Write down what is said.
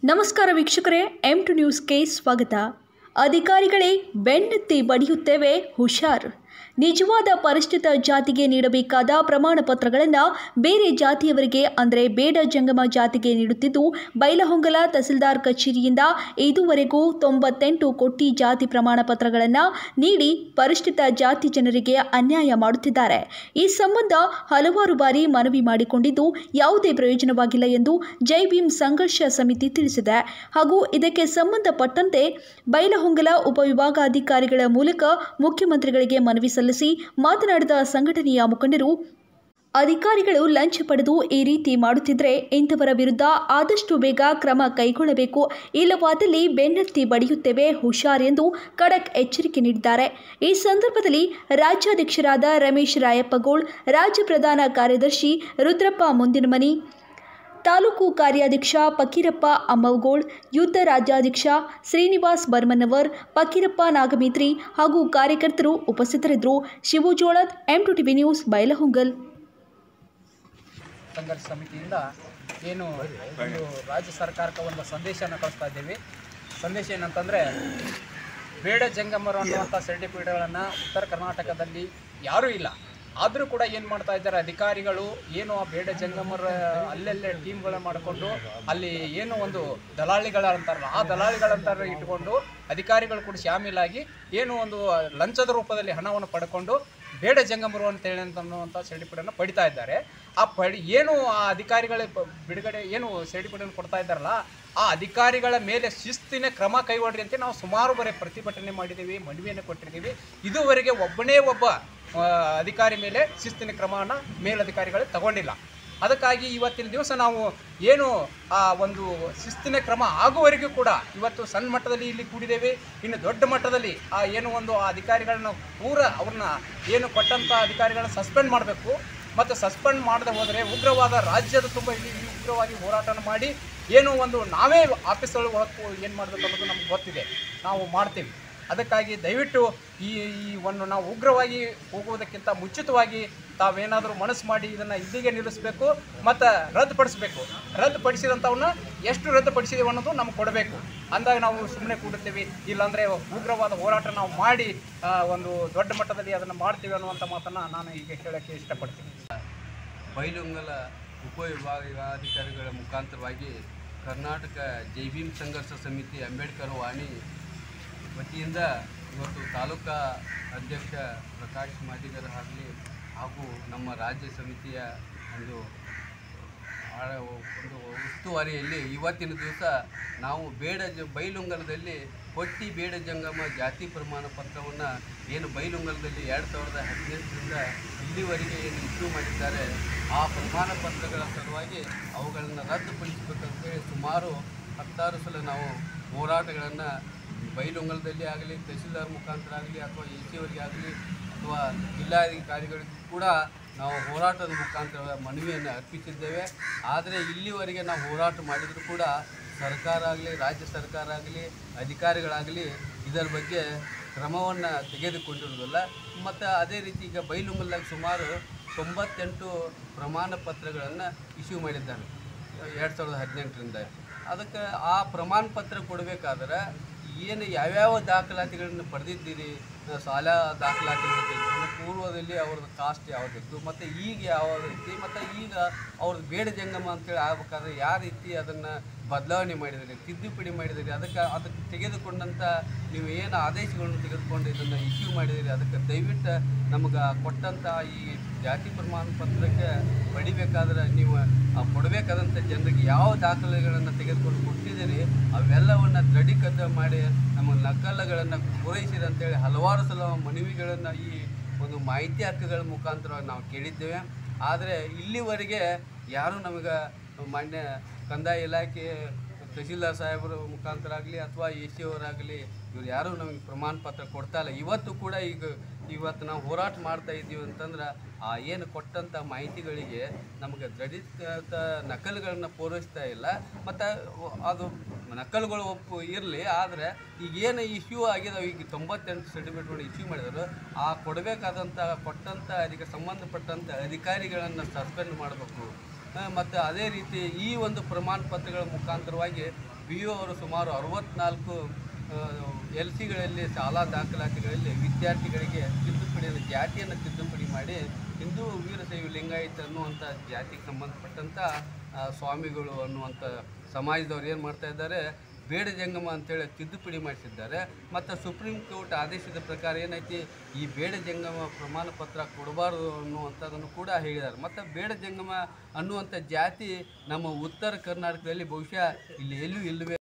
ನಮಸ್ಕಾರ ವೀಕ್ಷಕರೇ M to ನ್ಯೂಸ್ಗೆ ಸ್ವಾಗತ ಅಧಿಕಾರಿಗಳೇ ಬೆನ್ನತ್ತಿ ಬಡಿಯುತ್ತೇವೆ ಹುಷಾರ್ ನಿಜವಾದ ಪರಿಷ್ಠಿತ ಜಾತಿಗೆ ನೀಡಬೇಕಾದ ಪ್ರಮಾಣ ಪತ್ರಗಳನ್ನು ಬೇರೆ ಜಾತಿಯವರಿಗೆ ಅಂದರೆ ಬೇಡ ಜಂಗಮ ಜಾತಿಗೆ ನೀಡುತ್ತಿದ್ದು ಬೈಲಹೊಂಗಲ ತಹಸೀಲ್ದಾರ್ ಕಚೇರಿಯಿಂದ ಇದುವರೆಗೂ ತೊಂಬತ್ತೆಂಟು ಕೋಟಿ ಜಾತಿ ಪ್ರಮಾಣ ಪತ್ರಗಳನ್ನು ನೀಡಿ ಪರಿಷ್ಠಿತ ಜಾತಿ ಜನರಿಗೆ ಅನ್ಯಾಯ ಮಾಡುತ್ತಿದ್ದಾರೆ ಈ ಸಂಬಂಧ ಹಲವಾರು ಬಾರಿ ಮನವಿ ಮಾಡಿಕೊಂಡಿದ್ದು ಯಾವುದೇ ಪ್ರಯೋಜನವಾಗಿಲ್ಲ ಎಂದು ಜೈ ಭೀಮ್ ಸಂಘರ್ಷ ಸಮಿತಿ ತಿಳಿಸಿದೆ ಹಾಗೂ ಇದಕ್ಕೆ ಸಂಬಂಧಪಟ್ಟಂತೆ ಬೈಲಹೊಂಗಲ ಉಪವಿಭಾಗಾಧಿಕಾರಿಗಳ ಮೂಲಕ ಮುಖ್ಯಮಂತ್ರಿಗಳಿಗೆ ಮನವಿ ಸಲ್ಲಿಸಿ ಮಾತನಾಡಿದ ಸಂಘಟನೆಯ ಮುಖಂಡರು ಅಧಿಕಾರಿಗಳು ಲಂಚ ಪಡೆದು ಈ ರೀತಿ ಮಾಡುತ್ತಿದ್ದರೆ ಇಂಥವರ ವಿರುದ್ಧ ಆದಷ್ಟು ಬೇಗ ಕ್ರಮ ಕೈಗೊಳ್ಳಬೇಕು ಇಲ್ಲವಾದಲ್ಲಿ ಬೆನ್ನತ್ತಿ ಬಡಿಯುತ್ತೇವೆ ಹುಷಾರ್ ಎಂದು ಖಡಕ್ ಎಚ್ಚರಿಕೆ ನೀಡಿದ್ದಾರೆ ಈ ಸಂದರ್ಭದಲ್ಲಿ ರಾಜ್ಯಾಧ್ಯಕ್ಷರಾದ ರಮೇಶ್ ರಾಯಪ್ಪಗೋಳ್ ರಾಜ್ಯ ಪ್ರಧಾನ ಕಾರ್ಯದರ್ಶಿ ರುದ್ರಪ್ಪ ಮುಂದಿನಮನಿ ತಾಲೂಕು ಕಾರ್ಯಾಧ್ಯಕ್ಷ ಪಕೀರಪ್ಪ ಅಮ್ಮಗೋಳ್ ಯುದ್ಧ ರಾಜ್ಯಾಧ್ಯಕ್ಷ ಶ್ರೀನಿವಾಸ್ ಬರ್ಮನ್ನವರ್ ಪಕೀರಪ್ಪ ನಾಗಮಿತ್ರಿ ಹಾಗೂ ಕಾರ್ಯಕರ್ತರು ಉಪಸ್ಥಿತರಿದ್ದರು Shivu Jolad M two TV news Bailhongal ಸಂಘರ್ಷ ಸಮಿತಿಯಿಂದ ಏನು ಒಂದು ರಾಜ್ಯ ಸರ್ಕಾರಕ್ಕೆ ಒಂದು ಸಂದೇಶನ ಕಳಿಸ್ತಾ ಇದ್ದೀವಿ ಸಂದೇಶ ಏನಂತಂದರೆ ಬೇಡ ಜಂಗಮರು ಅನ್ನುವಂಥ ಸರ್ಟಿಫಿಕೇಟ್ಗಳನ್ನು ಉತ್ತರ ಕರ್ನಾಟಕದಲ್ಲಿ ಯಾರೂ ಇಲ್ಲ ಆದರೂ ಕೂಡ ಏನು ಮಾಡ್ತಾ ಇದ್ದಾರೆ ಅಧಿಕಾರಿಗಳು ಏನು ಆ ಬೇಡ ಜಂಗಮರ ಅಲ್ಲೆಲ್ಲೇ ಟೀಮ್ಗಳನ್ನ ಮಾಡಿಕೊಂಡು ಅಲ್ಲಿ ಏನು ಒಂದು ದಲಾಳಿಗಳಂತಾರಲ್ಲ ಆ ದಲಾಳಿಗಳಂತಾರ ಇಟ್ಕೊಂಡು ಅಧಿಕಾರಿಗಳು ಕೂಡ ಶಾಮೀಲಾಗಿ ಏನು ಒಂದು ಲಂಚದ ರೂಪದಲ್ಲಿ ಹಣವನ್ನು ಪಡ್ಕೊಂಡು ಬೇಡ ಜಂಗಮರು ಅಂತ ಹೇಳಿ ಅಂತ ಅನ್ನುವಂಥ ಸರ್ಟಿಫಿಕೇಟನ್ನು ಪಡಿತಾ ಇದ್ದಾರೆ ಆ ಪಡಿ ಏನು ಆ ಅಧಿಕಾರಿಗಳ ಪ- ಬಿಡುಗಡೆ ಏನು ಸರ್ಟಿಫಿಕೇಟನ್ನು ಕೊಡ್ತಾ ಇದ್ದಾರಲ್ಲ ಆ ಅಧಿಕಾರಿಗಳ ಮೇಲೆ ಶಿಸ್ತಿನ ಕ್ರಮ ಕೈಗೊಳ್ರಿ ಅಂತ ನಾವು ಸುಮಾರು ಬರೀ ಪ್ರತಿಭಟನೆ ಮಾಡಿದ್ದೀವಿ ಮನವಿಯನ್ನು ಕೊಟ್ಟಿದ್ದೀವಿ ಇದುವರೆಗೆ ಒಬ್ಬನೇ ಒಬ್ಬ ಆ, ಅಧಿಕಾರಿ ಮೇಲೆ ಶಿಸ್ತಿನ ಕ್ರಮವನ್ನು ಮೇಲಧಿಕಾರಿಗಳು ತಗೊಂಡಿಲ್ಲ ಅದಕ್ಕಾಗಿ ಇವತ್ತಿನ ದಿವಸ ನಾವು ಏನು ಆ ಒಂದು ಶಿಸ್ತಿನ ಕ್ರಮ ಆಗುವವರೆಗೂ ಕೂಡ ಇವತ್ತು ಸಣ್ಣ ಮಟ್ಟದಲ್ಲಿ ಇಲ್ಲಿ ಕೂಡಿದ್ದೇವೆ ಇನ್ನು ದೊಡ್ಡ ಮಟ್ಟದಲ್ಲಿ ಆ ಏನು ಒಂದು ಆ ಅಧಿಕಾರಿಗಳನ್ನ ಪೂರ ಅವ್ರನ್ನ ಏನು ಕೊಟ್ಟಂಥ ಅಧಿಕಾರಿಗಳನ್ನ ಸಸ್ಪೆಂಡ್ ಮಾಡಬೇಕು ಮತ್ತು ಸಸ್ಪೆಂಡ್ ಮಾಡದೆ ಹೋದರೆ ಉಗ್ರವಾದ ರಾಜ್ಯದ ತುಂಬ ಇಲ್ಲಿ ಇಲ್ಲಿ ಉಗ್ರವಾಗಿ ಹೋರಾಟನ ಮಾಡಿ ಏನು ಒಂದು ನಾವೇ ಆಫೀಸ್ ಒಳಗೆ ಹೊತ್ತು ಏನು ಮಾಡಬೇಕು ಅನ್ನೋದು ನಮ್ಗೆ ಗೊತ್ತಿದೆ ನಾವು ಮಾಡ್ತೀವಿ ಅದಕ್ಕಾಗಿ ದಯವಿಟ್ಟು ಈ ಈ ಒಂದು ನಾವು ಉಗ್ರವಾಗಿ ಹೋಗುವುದಕ್ಕಿಂತ ಮುಂಚಿತವಾಗಿ ತಾವೇನಾದರೂ ಮನಸ್ಸು ಮಾಡಿ ಇದನ್ನು ಇಲ್ಲಿಗೆ ನಿಲ್ಲಿಸಬೇಕು ಮತ್ತು ರದ್ದುಪಡಿಸಬೇಕು ರದ್ದುಪಡಿಸಿದಂಥವನ್ನ ಎಷ್ಟು ರದ್ದುಪಡಿಸಿದೀವಿ ಅನ್ನೋದು ನಮ್ಗೆ ಕೊಡಬೇಕು ಅಂದಾಗ ನಾವು ಸುಮ್ಮನೆ ಕೂಡುತ್ತೇವೆ ಇಲ್ಲಾಂದರೆ ಉಗ್ರವಾದ ಹೋರಾಟ ನಾವು ಮಾಡಿ ಆ, ಒಂದು ದೊಡ್ಡ ಮಟ್ಟದಲ್ಲಿ ಅದನ್ನು ಮಾಡ್ತೀವಿ ಅನ್ನುವಂಥ ಮಾತನ್ನು ನಾನು ಈಗ ಹೇಳೋಕ್ಕೆ ಇಷ್ಟಪಡ್ತೀನಿ ಬೈಲೊಂಗಲ ಉಪವಿಭಾಗಾಧಿಕಾರಿಗಳ ಮುಖಾಂತರವಾಗಿ ಕರ್ನಾಟಕ ಜೈ ಭೀಮ್ ಸಂಘರ್ಷ ಸಮಿತಿ ಅಂಬೇಡ್ಕರ್ ವಾಣಿ ವತಿಯಿಂದ ಇವತ್ತು ತಾಲೂಕಾ ಅಧ್ಯಕ್ಷ ಪ್ರಕಾಶ್ ಮಾದಿಗರ್ ಆಗಲಿ ಹಾಗೂ ನಮ್ಮ ರಾಜ್ಯ ಸಮಿತಿಯ ಒಂದು ಆ- ಒಂದು ಉಸ್ತುವಾರಿಯಲ್ಲಿ ಇವತ್ತಿನ ದಿವಸ ನಾವು ಬೇಡ ಜ ಬೈಲುಂಗಲದಲ್ಲಿ ಹೊಟ್ಟಿ ಬೇಡ ಜಂಗಮ ಜಾತಿ ಪ್ರಮಾಣ ಪತ್ರವನ್ನು ಏನು ಬೈಲುಂಗಲದಲ್ಲಿ ಎರಡು ಸಾವಿರದ ಹದಿನೆಂಟರಿಂದ ಇಲ್ಲಿವರೆಗೆ ಏನು ಇಶ್ಯೂ ಮಾಡಿದ್ದಾರೆ ಆ ಪ್ರಮಾಣ ಪತ್ರಗಳ ಸಲುವಾಗಿ ಅವುಗಳನ್ನು ರದ್ದುಪಡಿಸಬೇಕಂತೇಳಿ ಸುಮಾರು ಹತ್ತಾರು ಸಲ ನಾವು ಹೋರಾಟಗಳನ್ನು ಬೈಲುಂಗಲದಲ್ಲಿ ಆಗಲಿ ತಹಸೀಲ್ದಾರ್ ಮುಖಾಂತರ ಆಗಲಿ ಅಥವಾ ಎ ಸಿ ಅವರಿಗೆ ಆಗಲಿ ಅಥವಾ ಜಿಲ್ಲಾಧಿಕಾರಿಗಳಿಗೂ ಕೂಡ ನಾವು ಹೋರಾಟದ ಮುಖಾಂತರ ಮನವಿಯನ್ನು ಅರ್ಪಿಸಿದ್ದೇವೆ ಆದರೆ ಇಲ್ಲಿವರೆಗೆ ನಾವು ಹೋರಾಟ ಮಾಡಿದರೂ ಕೂಡ ಸರ್ಕಾರ ಆಗಲಿ ರಾಜ್ಯ ಸರ್ಕಾರ ಆಗಲಿ ಅಧಿಕಾರಿಗಳಾಗಲಿ ಇದರ ಬಗ್ಗೆ ಕ್ರಮವನ್ನು ತೆಗೆದುಕೊಂಡಿರೋದಿಲ್ಲ ಮತ್ತು ಅದೇ ರೀತಿ ಈಗ ಬೈಲುಂಗಲ್ಲಾಗ ಸುಮಾರು ತೊಂಬತ್ತೆಂಟು ಪ್ರಮಾಣ ಪತ್ರಗಳನ್ನು ಇಶ್ಯೂ ಮಾಡಿದ್ದಾರೆ ಎರಡು ಸಾವಿರದ ಹದಿನೆಂಟರಿಂದ ಅದಕ್ಕೆ ಆ ಪ್ರಮಾಣ ಪತ್ರ ಕೊಡಬೇಕಾದ್ರೆ ಏನು ಯಾವ್ಯಾವ ದಾಖಲಾತಿಗಳನ್ನು ಪಡೆದಿದ್ದೀರಿ ಶಾಲಾ ದಾಖಲಾತಿಗಳು ತೆಗೆದುಕೊಂಡು ಪೂರ್ವದಲ್ಲಿ ಅವ್ರದ್ದು ಕಾಸ್ಟ್ ಯಾವುದಿತ್ತು ಮತ್ತು ಈಗ ಯಾವ ರೀತಿ ಮತ್ತು ಈಗ ಅವ್ರದ್ದು ಬೇಡ ಜಂಗಮ ಅಂತೇಳಿ ಆಗ್ಬೇಕಾದ್ರೆ ಯಾವ ರೀತಿ ಅದನ್ನು ಬದಲಾವಣೆ ಮಾಡಿದಿರಿ ತಿದ್ದುಪಡಿ ಮಾಡಿದಿರಿ ಅದಕ್ಕೆ ಅದಕ್ಕೆ ತೆಗೆದುಕೊಂಡಂಥ ನೀವು ಏನು ಆದೇಶಗಳನ್ನು ತೆಗೆದುಕೊಂಡು ಇದನ್ನು ಇಶ್ಯೂ ಮಾಡಿದಿರಿ ಅದಕ್ಕೆ ದಯವಿಟ್ಟು ನಮಗೆ ಕೊಟ್ಟಂಥ ಈ ಜಾತಿ ಪ್ರಮಾಣ ಪತ್ರಕ್ಕೆ ಪಡಿಬೇಕಾದ್ರೆ ನೀವು ಆ ಕೊಡಬೇಕಾದಂಥ ಜನರಿಗೆ ಯಾವ ದಾಖಲೆಗಳನ್ನು ತೆಗೆದುಕೊಂಡು ಕೊಟ್ಟಿದ್ದೀರಿ ಅವೆಲ್ಲವನ್ನು ದೃಢೀಕರಣ ಮಾಡಿ ನಮ್ಮ ನಕಲುಗಳನ್ನು ಪೂರೈಸಿರಿ ಅಂತೇಳಿ ಹಲವಾರು ಸಲ ಮನವಿಗಳನ್ನು ಈ ಒಂದು ಮಾಹಿತಿ ಹಕ್ಕುಗಳ ಮುಖಾಂತರ ನಾವು ಕೇಳಿದ್ದೇವೆ ಆದರೆ ಇಲ್ಲಿವರೆಗೆ ಯಾರೂ ನಮಗೆ ಮಾನ್ಯ ಕಂದಾಯ ಇಲಾಖೆ ತಹಸೀಲ್ದಾರ್ ಸಾಹೇಬರ ಮುಖಾಂತರ ಆಗಲಿ ಅಥವಾ ಎ ಸಿ ಅವರಾಗಲಿ ಇವ್ರು ಯಾರೂ ನಮಗೆ ಪ್ರಮಾಣ ಪತ್ರ ಕೊಡ್ತಾ ಇಲ್ಲ ಇವತ್ತು ಕೂಡ ಈಗ ಇವತ್ತು ನಾವು ಹೋರಾಟ ಮಾಡ್ತಾ ಇದ್ದೀವಿ ಅಂತಂದ್ರೆ ಆ ಏನು ಕೊಟ್ಟಂಥ ಮಾಹಿತಿಗಳಿಗೆ ನಮಗೆ ದೃಢೀಕೃತ ನಕಲುಗಳನ್ನು ಪೂರೈಸ್ತಾ ಇಲ್ಲ ಮತ್ತು ಅದು ನಕಲುಗಳು ಒಪ್ಪು ಇರಲಿ ಆದರೆ ಈಗ ಏನು ಇಶ್ಯೂ ಆಗಿದಾವೆ ಈಗ ತೊಂಬತ್ತೆಂಟು ಸರ್ಟಿಫಿಕೇಟ್ಗಳು ಇಶ್ಯೂ ಮಾಡಿದ್ರು ಆ ಕೊಡಬೇಕಾದಂಥ ಕೊಟ್ಟಂಥ ಅದಕ್ಕೆ ಸಂಬಂಧಪಟ್ಟಂಥ ಅಧಿಕಾರಿಗಳನ್ನು ಸಸ್ಪೆಂಡ್ ಮಾಡಬೇಕು ಮತ್ತು ಅದೇ ರೀತಿ ಈ ಒಂದು ಪ್ರಮಾಣ ಪತ್ರಗಳ ಮುಖಾಂತರವಾಗಿ ಬಿ ಯು ಅವರು ಸುಮಾರು ಅರವತ್ನಾಲ್ಕು ಎಲ್ ಸಿಗಳಲ್ಲಿ ಶಾಲಾ ದಾಖಲಾತಿಗಳಲ್ಲಿ ವಿದ್ಯಾರ್ಥಿಗಳಿಗೆ ತಿದ್ದುಪಡಿಯನ್ನು ಜಾತಿಯನ್ನು ತಿದ್ದುಪಡಿ ಮಾಡಿ ಹಿಂದೂ ವೀರಶೈವ ಲಿಂಗಾಯತ ಅನ್ನುವಂಥ ಜಾತಿಗೆ ಸಂಬಂಧಪಟ್ಟಂಥ ಆ, ಸ್ವಾಮಿಗಳು ಅನ್ನುವಂಥ ಸಮಾಜದವ್ರು ಏನು ಮಾಡ್ತಾ ಇದ್ದಾರೆ ಬೇಡ ಜಂಗಮ ಅಂತೇಳಿ ತಿದ್ದುಪಡಿ ಮಾಡಿಸಿದ್ದಾರೆ ಮತ್ತು ಸುಪ್ರೀಂ ಕೋರ್ಟ್ ಆದೇಶದ ಪ್ರಕಾರ ಏನೈತಿ ಈ ಬೇಡ ಜಂಗಮ ಪ್ರಮಾಣ ಪತ್ರ ಕೊಡಬಾರ್ದು ಅನ್ನುವಂಥದ್ದನ್ನು ಕೂಡ ಹೇಳಿದ್ದಾರೆ ಮತ್ತು ಬೇಡ ಜಂಗಮ ಅನ್ನುವಂಥ ಜಾತಿ ನಮ್ಮ ಉತ್ತರ ಕರ್ನಾಟಕದಲ್ಲಿ ಬಹುಶಃ ಇಲ್ಲಿ ಎಲ್ಲೂ ಇಲ್ಲವೇ